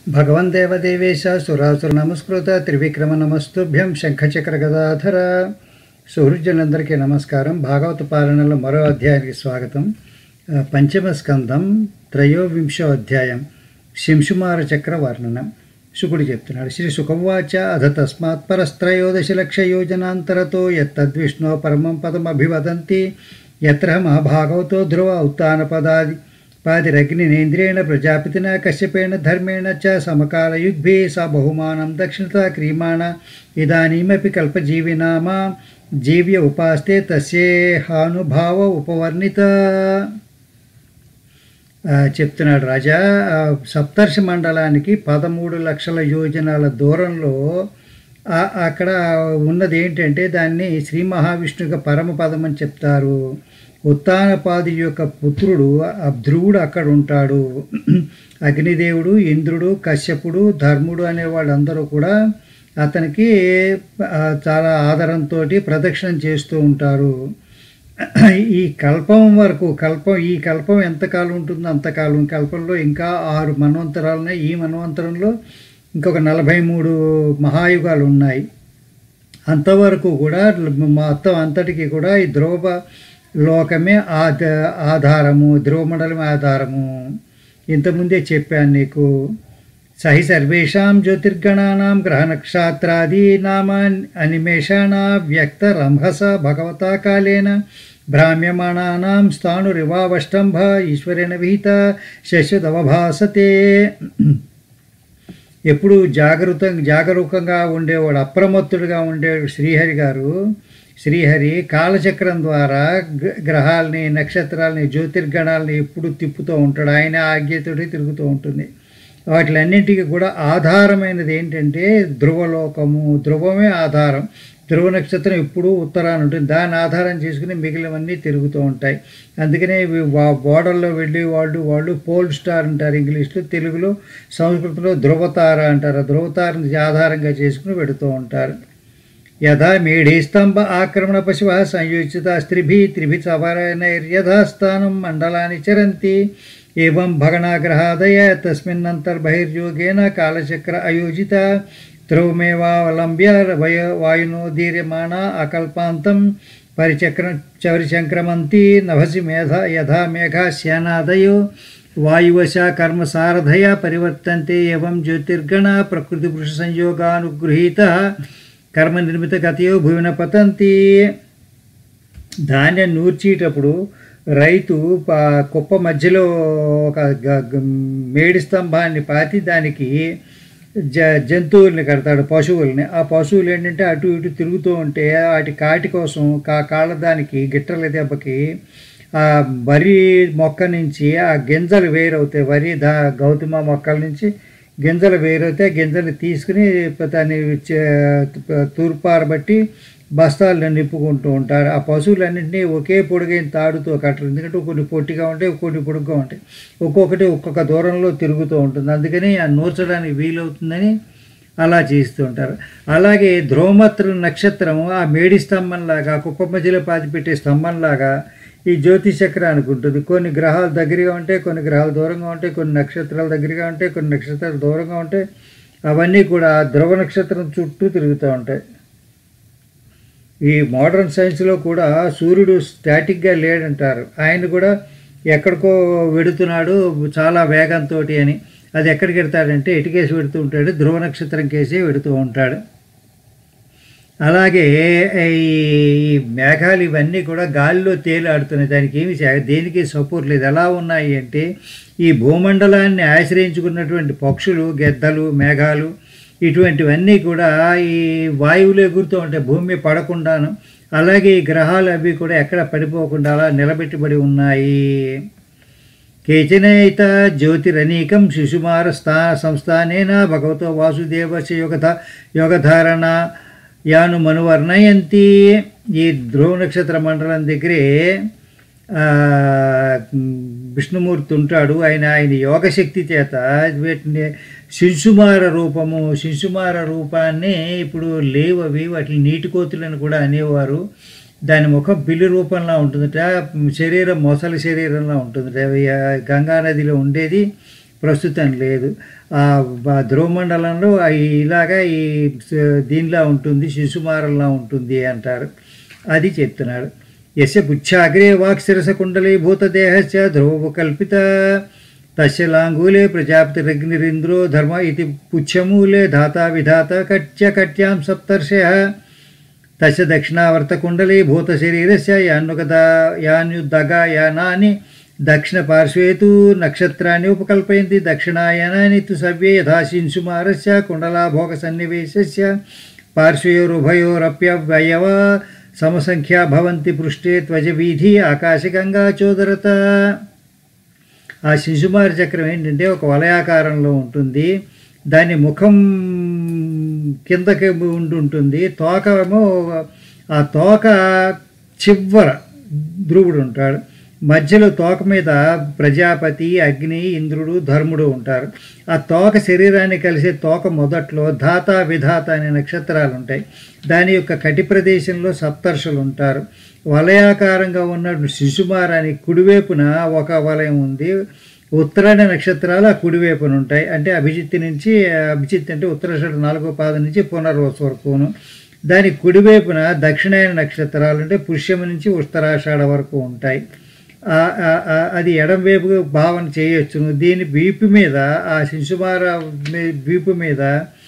భగవన్ దేవదేవేశ సురాసుర నమస్కృత త్రివిక్రమ నమస్తుభ్యం శంఖచక్ర గదాధర సుహృజనులందరికీ నమస్కారం భాగవత పాలనలో మరో అధ్యాయానికి స్వాగతం ఆ, పంచమ స్కందం త్రయోవింశో అధ్యాయం శింశుమార చక్ర వర్ణనం శుకుడు చెప్తున్నాడు శ్రీ సుఖవాచ అధ తస్మాత్ పరస్త్రయోదశ లక్ష యోజనాంతరతో యత్తద్విష్ణో పరమం పదమభివదంతి యత్ర మహాభాగవతో ధ్రువ ఉత్తానపదాది పాదిరగ్నినేంద్రేణ ప్రజాపతిన కశ్యపేణ ధర్మేణ చ సమకాలయుగ్భే స బహుమానం దక్షిణత క్రియమాణ ఇదానీమపి కల్పజీవినామ జీవ్య ఉపాస్తే తస్యేహానుభావ ఉపవర్ణిత ఆ, చెప్తున్నాడు రాజా ఆ, సప్తర్షి మండలానికి పదమూడు లక్షల యోజనాల దూరంలో ఆ- అక్కడ ఉన్నది ఏంటంటే దాన్ని శ్రీ మహావిష్ణువుగా పరమపదం అని చెప్తారు ఉత్తానపాది యొక్క పుత్రుడు ఆ ధ్రువుడు అక్కడ ఉంటాడు అగ్నిదేవుడు ఇంద్రుడు కశ్యపుడు ధర్ముడు అనే వాళ్ళందరూ కూడా అతనికి ఆ, చాలా ఆదరంతో ప్రదక్షిణం చేస్తూ ఉంటారు ఈ కల్పం వరకు కల్పం ఈ కల్పం ఎంతకాలం ఉంటుందో అంతకాలం కల్పంలో ఇంకా ఆరు మన్వంతరాలు ఉన్నాయి ఈ మన్వంతరంలో ఇంకొక నలభై మూడు మహాయుగాలు ఉన్నాయి అంతవరకు కూడా మొత్తం అంతటికి కూడా ఈ ధ్రువ లోకమే ఆద ఆధారము ధ్రువమండలమే ఆధారము ఇంతకుముందే చెప్పాను నీకు సహి సర్వేషాం జ్యోతిర్గణానాం గ్రహ నక్షత్రాది నామ అనిమేషాణ వ్యక్త రంహస భగవతా కాలేన భ్రామ్యమాణానాం స్థాణురివావష్టంభ ఈశ్వరేణ విహిత శశ్వదవభాసతే ఎప్పుడు జాగృత జాగరూకంగా ఉండేవాడు అప్రమత్తుడుగా ఉండేవాడు శ్రీహరి గారు శ్రీహరి కాలచక్రం ద్వారా గ్ర- గ్రహాలని నక్షత్రాలని జ్యోతిర్గణాలని ఎప్పుడు తిప్పుతూ ఉంటాడు ఆయన ఆజ్ఞతోటి తిరుగుతూ ఉంటుంది వాటిలన్నింటికి కూడా ఆధారమైనది ఏంటంటే ధ్రువలోకము ధ్రువమే ఆధారం ధ్రువ నక్షత్రం ఎప్పుడూ ఉత్తరాన ఉంటుంది దాన్ని ఆధారం చేసుకుని మిగిలినవన్నీ తిరుగుతూ ఉంటాయి అందుకనే ఇవి వా- ఓడల్లో వెళ్ళి వాళ్ళు వాళ్ళు పోల్ స్టార్ అంటారు ఇంగ్లీష్లో తెలుగులో సంస్కృతంలో ధ్రువతార అంటారు ఆ ధ్రువతారని ఆధారంగా చేసుకుని పెడుతూ ఉంటారు యథా మేఢీస్తంభ ఆక్రమణ పశువ సంయోజిత స్త్రిభి త్రిభి సవరణైర్యథాస్థానం మండలాన్ని చరంతి ఏం భగణాగ్రహాదయ తస్మిన్నంతర్బహిర్యోగేన కాలచక్ర అయోజిత ధ్రువమేవావలంబ్య వయ వాయునోదీర్యమాణ అకల్పాంతం పరిచక్ర పరిచంక్రమంతి నభసి మేధ యథా మేఘా శ్యానాదయో వాయువశ కర్మసారథయ పరివర్తంతే ఏం జ్యోతిర్గణ ప్రకృతి పురుష సంయోగానుగృహీత కర్మ నిర్మిత గతయో భూమిన పతంతి ధాన్యం నూర్చేటప్పుడు రైతు ప- కుప్ప మధ్యలో ఒక గ- గ- మేడి స్తంభాన్ని పాతి దానికి జ జంతువుల్ని కడతాడు పశువుల్ని ఆ పశువులు ఏంటంటే అటు ఇటు తిరుగుతూ ఉంటే వాటి కాటి కోసం కా కాళ్ళ దానికి గిట్టల దెబ్బకి ఆ వరి మొక్క నుంచి ఆ గింజలు వేరవుతాయి వరి దా గౌతమ మొక్కల నుంచి గింజలు వేరవుతాయి గింజలు తీసుకుని దాన్ని చే- తూర్పారబట్టి బస్తాలను నింపుకుంటూ ఉంటారు ఆ పశువులన్నింటినీ ఒకే పొడుగైన తాడుతో కట్టరు ఎందుకంటే కొన్ని పొట్టిగా ఉంటాయి కొన్ని పొడుగ్గా ఉంటాయి ఒక్కొక్కటి ఒక్కొక్క దూరంలో తిరుగుతూ ఉంటుంది అందుకని ఆ నూర్చడానికి వీలవుతుందని అలా చేస్తూ ఉంటారు అలాగే ధ్రువమత్ర నక్షత్రం ఆ మేడి స్తంభంలాగా కుప్ప మధ్యలో పాతిపెట్టే స్తంభంలాగా ఈ జ్యోతి చక్రానికి ఉంటుంది కొన్ని గ్రహాలు దగ్గరగా ఉంటాయి కొన్ని గ్రహాలు దూరంగా ఉంటాయి కొన్ని నక్షత్రాలు దగ్గరగా ఉంటాయి కొన్ని నక్షత్రాలు దూరంగా ఉంటాయి అవన్నీ కూడా ధ్రువ నక్షత్రం చుట్టూ తిరుగుతూ ఉంటాయి ఈ మోడర్న్ సైన్స్లో కూడా సూర్యుడు స్టాటిక్గా లేడంటారు ఆయన కూడా ఎక్కడికో వెడుతున్నాడు చాలా వేగంతో అని అది ఎక్కడికి వెడతాడంటే ఎటుకేసి వెడుతూ ఉంటాడు ధ్రువ నక్షత్రం కేసి వెడుతూ ఉంటాడు అలాగే ఈ మేఘాలు ఇవన్నీ కూడా గాలిలో తేలాడుతున్నాయి దానికి ఏమి చే- దేనికి సపోర్ట్ లేదు ఎలా ఉన్నాయి అంటే ఈ భూమండలాన్ని ఆశ్రయించుకున్నటువంటి పక్షులు గెద్దలు మేఘాలు ఇటువంటివన్నీ కూడా ఈ వాయువులో ఎగురుతూ ఉంటాయి భూమి పడకుండాను అలాగే ఈ గ్రహాలు అవి కూడా ఎక్కడ పడిపోకుండా అలా నిలబెట్టబడి ఉన్నాయి కేచనైత జ్యోతిరనీకం శిశుమార స్థా సంస్థానేన భగవతో వాసుదేవస్య యోగధ యోగధారణ యాను మనువర్ణయంతి ఈ ధ్రువ నక్షత్ర మండలం దగ్గరే ఆ, విష్ణుమూర్తి ఉంటాడు ఆయన ఆయన యోగశక్తి చేత వీటిని శిశుమార రూపము శిశుమార రూపాన్ని ఇప్పుడు లేవు అవి వాటిని నీటి కోతులని కూడా అనేవారు దాని ముఖం పిల్లి రూపంలో ఉంటుందట శరీరం మొసలి శరీరంలో ఉంటుందట అవి ఆ గంగా నదిలో ఉండేది ప్రస్తుతం లేదు ఆ బ- ధ్రువమండలంలో ఆ ఇలాగా ఈ స- దీనిలా ఉంటుంది శిశుమారంలా ఉంటుంది అంటారు అది చెప్తున్నాడు యశ పుచ్ఛాగ్రే వాక్శిరస కుండలీ భూతదేహస్య ధ్రువకల్పిత తస్య లాంగూలే ప్రజాపతిరగ్నిరింద్రో ధర్మ ఇది పుచ్చమూలే ధాతా విధాత కట్య కట్యాం సప్తర్షయ తస్య దక్షిణావర్తకుండలీ భూతశరీరస్య యాన్నుగదా యాన్యుద్దగా యానాని దక్షిణపార్శ్వే తు నక్షత్రాన్ని ఉపకల్పయంతి దక్షిణాయనాని తు సవ్యే యథా శింశుమారస్య కుండలాభోగసన్నివేశస్య పార్శ్వయోరుభయోరప్యవయవ సమసంఖ్యా భవంతి పృష్ఠే త్వజవీధి ఆకాశగంగా చోదరత ఆ శిశుమారి చక్రం ఏంటంటే ఒక వలయాకారంలో ఉంటుంది దాని ముఖం కిందకి ఉండి ఉంటుంది తోక ఏమో ఆ తోక చివర ధ్రువుడు ఉంటాడు మధ్యలో తోక మీద ప్రజాపతి అగ్ని ఇంద్రుడు ధర్ముడు ఉంటారు ఆ తోక శరీరాన్ని కలిసే తోక మొదట్లో ధాత విధాత అనే నక్షత్రాలు ఉంటాయి దాని యొక్క కటి ప్రదేశంలో సప్తర్షులు ఉంటారు వలయాకారంగా ఉన్న శిశుమారానికి కుడివైపున ఒక వలయం ఉంది ఉత్తరాయణ నక్షత్రాలు ఆ కుడివైపున ఉంటాయి అంటే అభిజిత్ నుంచి అభిజిత్ అంటే ఉత్తరాషాఢ నాలుగో పాదం నుంచి పునర్వసు వరకును దాని కుడివైపున దక్షిణాయన నక్షత్రాలు అంటే పుష్యము నుంచి ఉత్తరాషాఢ వరకు ఉంటాయి ఆ- ఆ- ఆ- అది ఎడం వైపు భావన చేయొచ్చును దీని వీపు మీద ఆ శిశుమార మీ- వీపు మీద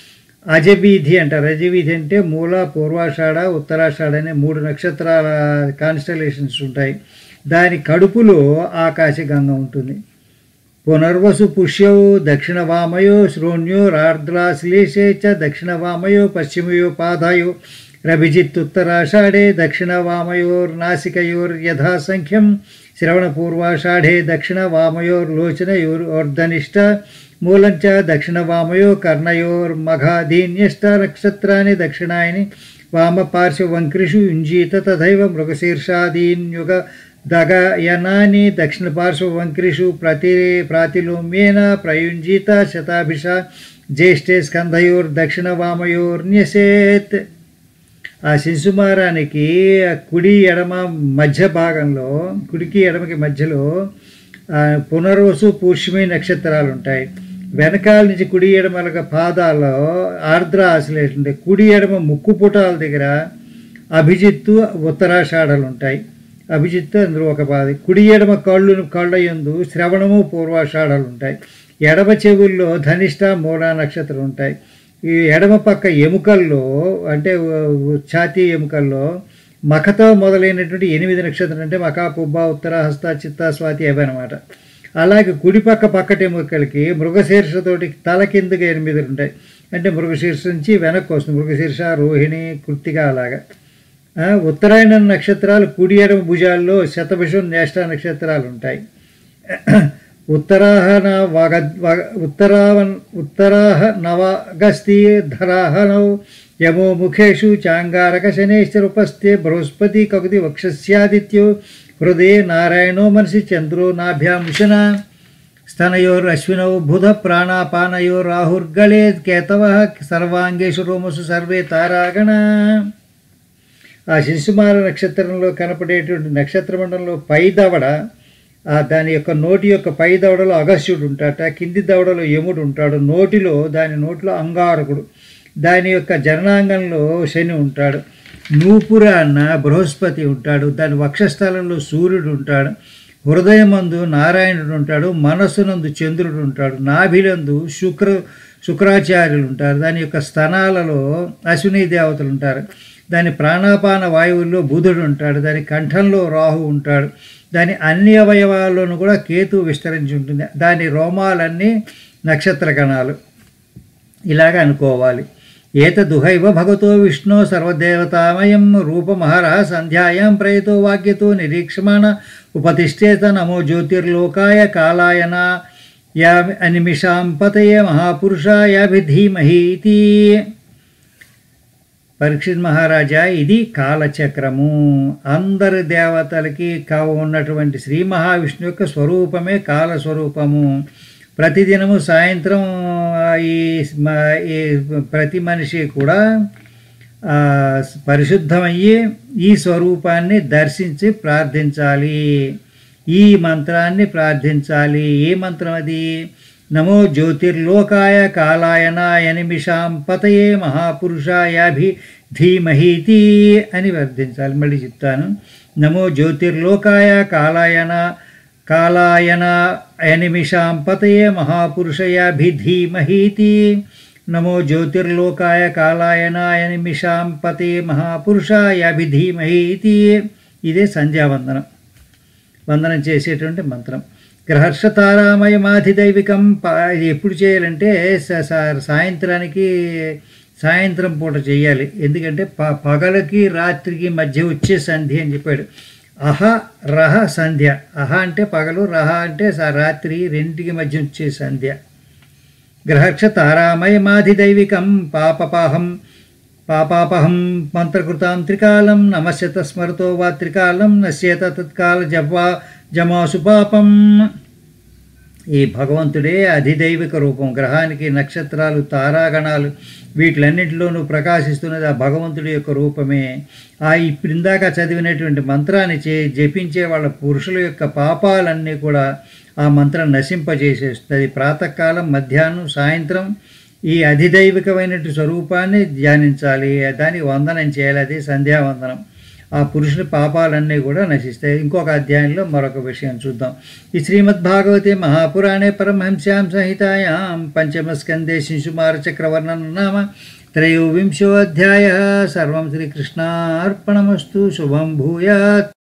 అజవీధి అంటారు అజవీధి అంటే మూల పూర్వాషాఢ ఉత్తరాషాఢ అనే మూడు నక్షత్రాల కాన్స్టలేషన్స్ ఉంటాయి దాని కడుపులో ఆకాశగంగ ఉంటుంది పునర్వసు పుష్యౌ దక్షిణ వామయో శ్రోణ్యో రార్ద్రాశ్లేషే చ దక్షిణ వామయో పశ్చిమయో పాదాయో రభిజిత్తుత్తరాషాఢే దక్షిణ వామయోర్నాసికయోర్ యథాసంఖ్యం శ్రవణపూర్వాషాఢే దక్షిణ వామయోర్లోచనయోర్ధనిష్ట మూలంచ దక్షిణ వామయో కర్ణయోర్మఘాధీన్యష్ట నక్షత్రాన్ని దక్షిణాయని వామపార్శ్వవంక్రిషు యుంజీత తథైవ మృగశీర్షాదీన్యుగ దగయనాని దక్షిణపార్శ్వవంక్రిషు ప్రతి ప్రాతిలోమ్యేన ప్రయుంజీత శతాభిష జ్యేష్ఠే స్కంధయోర్దక్షిణ వామయోర్న్యసేత్ ఆ శిశుమారానికి ఆ కుడి ఎడమ మధ్య భాగంలో కుడికి ఎడమకి మధ్యలో ఆ, పునర్వసు పూష్యమి నక్షత్రాలు ఉంటాయి వెనకాల నుంచి కుడి ఎడమల పాదాల్లో ఆర్ద్ర ఆశ్లేష ఉంటాయి కుడి ఎడమ ముక్కు పుటాల దగ్గర అభిజిత్తు ఉత్తరాషాఢలు ఉంటాయి అభిజిత్తు అందులో ఒక పాది కుడి ఎడమ కళ్ళు కళ్ళ యందు శ్రవణము పూర్వాషాఢాలు ఉంటాయి ఎడమ చెవుల్లో ధనిష్ట మూల నక్షత్రం ఉంటాయి ఈ ఎడమ పక్క ఎముకల్లో అంటే ఉ- ఛాతీ ఎముకల్లో మఖతో మొదలైనటువంటి ఎనిమిది నక్షత్రం అంటే మఖ పుబ్బ ఉత్తర హస్త చిత్త స్వాతి అవి అనమాట అలాగే కుడి పక్క పక్కటి ఎముకలకి మృగశీర్షతోటి తల కిందకి ఎనిమిది ఉంటాయి అంటే మృగశీర్ష నుంచి వెనక్కి వస్తుంది మృగశీర్ష రోహిణి కృత్తిక అలాగా ఆ, ఉత్తరాయణ నక్షత్రాలు కుడి ఎడమ భుజాల్లో శతభిషం జ్యేష్ఠ నక్షత్రాలు ఉంటాయి ఉత్తరాహన వగ వగ ఉత్తరావన్ ఉత్తరాహ నవగస్తి ధరాహనౌ యమో ముఖేషు చాంగారక శనేశ్వరుపస్థే బృహస్పతి కకుతి వక్షస్యాదిత్యో హృదయ నారాయణో మనసి చంద్రో నాభ్యాముషన స్తనయోర్ అశ్వినౌ బుధ ప్రాణాపానయో రాహుర్గళే కేతవ సర్వాంగేషు రోమసు సర్వే తారాగణ ఆ శిశుమాల నక్షత్రంలో కనపడేటువంటి నక్షత్ర మండలంలో పై దవడ ఆ దాని యొక్క నోటి యొక్క పై దవడలో అగస్యుడు ఉంటాట కింది దవడలో యముడు ఉంటాడు నోటిలో దాని నోటిలో అంగారకుడు దాని యొక్క జననాంగంలో శని ఉంటాడు నూపుర అన్న బృహస్పతి ఉంటాడు దాని వక్షస్థలంలో సూర్యుడు ఉంటాడు హృదయమందు నారాయణుడు ఉంటాడు మనస్సునందు చంద్రుడు ఉంటాడు నాభిలందు శుక్ర శుక్రాచార్యులు ఉంటారు దాని యొక్క స్తనాలలో అశ్విని దేవతలు ఉంటారు దాని ప్రాణాపాన వాయువుల్లో బుధుడు ఉంటాడు దాని కంఠంలో రాహు ఉంటాడు దాని అన్ని అవయవాల్లోనూ కూడా కేతు విస్తరించి ఉంటుంది దాని రోమాలన్నీ నక్షత్ర గణాలు ఇలాగ అనుకోవాలి ఏతదుహైవ భగవతో విష్ణు సర్వదేవతామయం రూపమహర సంధ్యాయాం ప్రయతో వాక్యతో నిరీక్షమాణ ఉపతిష్టేత నమో జ్యోతిర్లోకాయ కాలాయన యా అనిమిషాం పతయే మహాపురుషాయాభిధీమహి ఇది పరీక్షిత్ మహారాజా ఇది కాలచక్రము అందరి దేవతలకి కా ఉన్నటువంటి శ్రీ మహావిష్ణు యొక్క స్వరూపమే కాల స్వరూపము ప్రతిదినము సాయంత్రం ఆ, ఈ మ- ఈ ప్రతి మనిషి కూడా ఆ, పరిశుద్ధమయ్యి ఈ స్వరూపాన్ని దర్శించి ప్రార్థించాలి ఈ మంత్రాన్ని ప్రార్థించాలి ఏ మంత్రం అది నమో జ్యోతిర్లోకాయ కాలాయనాయ నిమిషాం పతయే మహాపురుషాయాభి ధీమహీతి అని వర్ధించాలి మళ్ళీ చెప్తాను నమో జ్యోతిర్లోకాయ కాలాయన కాలాయన అనిమిషాం పతయే మహాపురుషయాభిధీమహీతి నమో జ్యోతిర్లోకాయ కాలాయనాయ నిమిషాం పతే మహాపురుషాయాభిధీమహీతి ఇదే సంధ్యావందనం వందనం చేసేటువంటి మంత్రం గ్రహర్ష తారామయమాధిదైవికం ప- ఇది ఎప్పుడు చేయాలంటే స- స- సాయంత్రానికి సాయంత్రం పూట చేయాలి ఎందుకంటే ప పగలకి రాత్రికి మధ్య వచ్చే సంధ్య అని చెప్పాడు అహ రహ సంధ్య అహ అంటే పగలు రహ అంటే స- రాత్రి రెండింటికి మధ్య వచ్చే సంధ్య గ్రహక్ష తారామయమాధిదైవికం పాపపాహం పాపాపహం మంత్రకృతాం త్రికాలం నమస్యత స్మరతో వా త్రికాలం నశ్యేత తత్కాల జవ్వా జమాసు పాపం ఈ భగవంతుడే అధిదైవిక రూపం గ్రహానికి నక్షత్రాలు తారాగణాలు వీటిలన్నింటిలోనూ ప్రకాశిస్తున్నది ఆ భగవంతుడి యొక్క రూపమే ఆ ఇప్పుడు ఇందాక చదివినటువంటి మంత్రాన్ని చే జపించే వాళ్ళ పురుషుల యొక్క పాపాలన్నీ కూడా ఆ మంత్రం నశింపజేసేస్తుంది ప్రాతకాలం మధ్యాహ్నం సాయంత్రం ఈ అధిదైవికమైనటువంటి స్వరూపాన్ని ధ్యానించాలి దానికి వందనం చేయాలి అది సంధ్యావందనం ఆ పురుషుని పాపాలన్నీ కూడా నశిస్తాయి ఇంకొక అధ్యాయంలో మరొక విషయం చూద్దాం ఈ శ్రీమద్ భాగవతే మహాపురాణే పరమహంస్యాం సంహితాయాం పంచమస్కందే శిశుమార చక్రవర్ణన నామ త్రయోవింశోऽధ్యాయः సర్వం శ్రీకృష్ణార్పణమస్తు శుభం భూయాత్